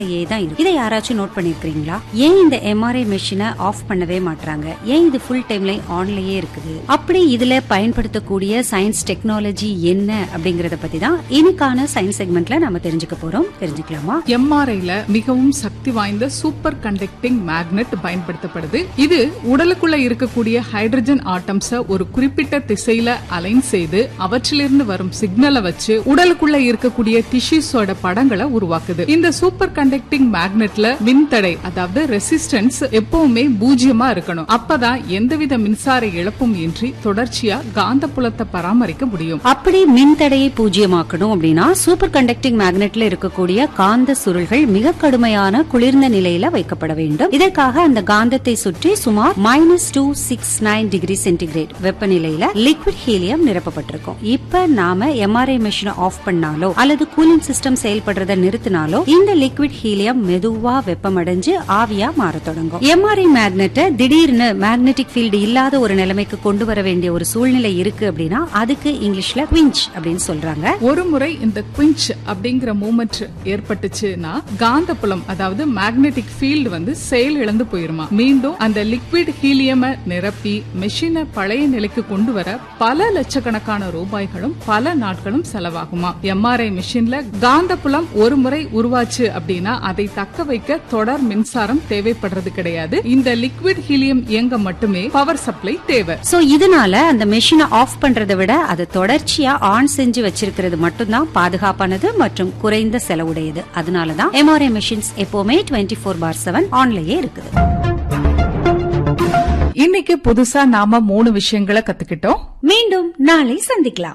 ஏ தான் இருக்கு இதை யாராச்சும் நோட் பண்ணிருக்கீங்களா ஏன் இந்த எம்ஆர்ஐ மெஷினை ஆஃப் பண்ணவே மாட்டாங்க ஏன் இது ஃபுல் டைம்ல ஆன்லயே இருக்குது அப்படி இதுல பயன்படுத்தக்கூடிய சயின்ஸ் டெக்னாலஜி என்ன அப்படிங்கறத பத்தி தான் இன்னைக்கான சயின்ஸ் செக்மெண்ட்ல நம்ம தெரிஞ்சுக்க போறோம் தெரிஞ்சுக்கலாமா எம்ஆர்ஐல மிகவும் சக்தி வாய்ந்த சூப்பர் கண்டக்டிங் மேக்னெட் பயன்படுத்தப்படுது இது உடலுக்குள்ள இருக்கக்கூடிய ஹைட்ரஜன் ஆட்டம்ஸ ஒரு குறிப்பிட்ட திசையில அலைன் செய்து அவற்றிலிருந்து வரும் சிக்னலை வச்சு உடலுக்குள்ள இருக்கக்கூடிய டிஷ்யூஸோட படங்களை உருவாக்குது இந்த சூப்பர் கண்டக்டிங் மேக்னெட்ல மின்தடை அதாவது ரெசிஸ்டன்ஸ் எப்பவுமே பூஜ்ஜியமா இருக்கணும் அப்பதான் எந்தவித மின்சார இழப்பும் இன்றி தொடர்ச்சியா காந்தப்புலத்தை பராமரிக்க முடியும் அப்படி மின்தடையை பூஜ்ஜியமாக்கணும் அப்படின்னா சூப்பர் கண்டக்டிங் மேக்னெட்ல இருக்கக்கூடிய காந்த சுருள்கள் மிக கடுமையான குளிர்ந்த நிலையில வைக்கப்பட வேண்டும் இதற்காக அந்த காந்தத்தை சுற்றி சுமார் minus two six nine degree centigrade வெப்பநிலையில லிக்விட் ஹீலியம் நிரப்பப்பட்டிருக்கும் இப்ப நாம எம்ஆர்ஐ மெஷினை ஆஃப் பண்ணாலோ அல்லது கூலிங் சிஸ்டம் செயல்படுறத நிறுத்தினாலோ இந்த லிக்விட் ஹீலியம் மெதுவா வெப்பமடைஞ்சு ஆவியா மாறத் தொடங்கும் எம்ஆர்ஐ மேக்னெட்டை திடீர்னு மேக்னெட்டிக் ஃபீல்டு இல்லாத ஒரு நிலைமைக்கு கொண்டு வர வேண்டிய ஒரு சூழ்நிலை இருக்கு அப்படின்னா அதுக்கு இங்கிலீஷ்ல குவிஞ்ச் அப்படின்னு சொல்றாங்க ஒரு முறை இந்த குவிஞ்ச் அப்படிங்கிற மூமெண்ட் ஏற்பட்டுச்சுன்னா காந்தப்புலம் அதாவது மேக்னெட்டிக் ஃபீல்டு வந்து செயல் இழந்து போயிருமா மீண்டும் அந்த லிக்விட் ஹீலியம நிரப்பி மெஷினை பழைய நிலைக்கு கொண்டு வர பல லட்சக்கணக்கான ரூபாய்களும் பல நாட்களும் செலவாகுமா எம்ஆர்ஐ மிஷின்ல காந்தப்புலம் ஒரு முறை உருவாச்சு அப்படின்னா அதை தக்க வைக்க தொடர் மின்சாரம் தேவைப்படுறது கிடையாது இந்த லிக்விட் ஹீலியம் இயங்க மட்டுமே பவர் சப்ளை தேவை சோ இதனால அந்த மெஷினை ஆஃப் பண்றதை விட அதை தொடர்ச்சியா ஆன் செஞ்சு வச்சிருக்கிறது மட்டும்தான் பாதுகாப்பானது மற்றும் குறைந்த செலவுடையது அதனாலதான் எம்ஆர்ஐ மெஷின்ஸ் எப்பவுமே டுவெண்ட்டி ஃபோர் பார் செவன் ஆன்லயே இருக்குது இன்னைக்கு புதுசா நாம மூணு விஷயங்களை கத்துக்கிட்டோம் மீண்டும் நாளை சந்திக்கலாம்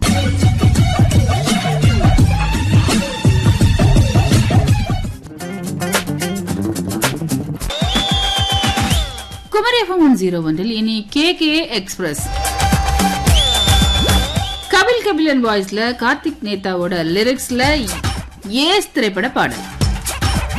குமரி எஃப்எம் ஒன் ஜீரோ ஒன்றில் இனி K K express Kapil Kabilan வாய்ஸ்ல கார்த்திக் நேதாவோட லிரிக்ஸ்ல ஏஸ் திரைப்பட பாடல்